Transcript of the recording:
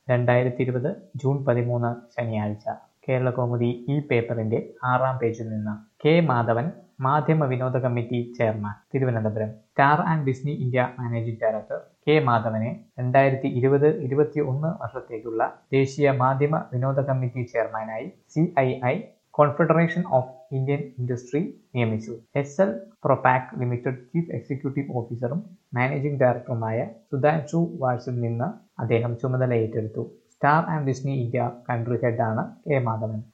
രണ്ടായിരത്തി ഇരുപത് ജൂൺ പതിമൂന്ന് ശനിയാഴ്ച കേരളകൗമുദി ഈ പേപ്പറിന്റെ ആറാം പേജിൽ നിന്ന് കെ മാധവൻ മാധ്യമ വിനോദ committee chairman Thiruvananthapuram star and Disney India managing director K മാധവനെ രണ്ടായിരത്തി ഇരുപത് ഇരുപത്തി ഒന്ന് വർഷത്തേക്കുള്ള ദേശീയ മാധ്യമ വിനോദ കമ്മിറ്റി ചെയർമാനായി C I I confederation of Indian industry നിയമിച്ചു S L Propack limited chief executive ഓഫീസറും മാനേജിംഗ് ഡയറക്ടറുമായ സുധാൻഷു വാഴ്സിൽ നിന്ന് അദ്ദേഹം ചുമതല ഏറ്റെടുത്തു star and Disney India country ഹെഡാണ് കെ മാധവൻ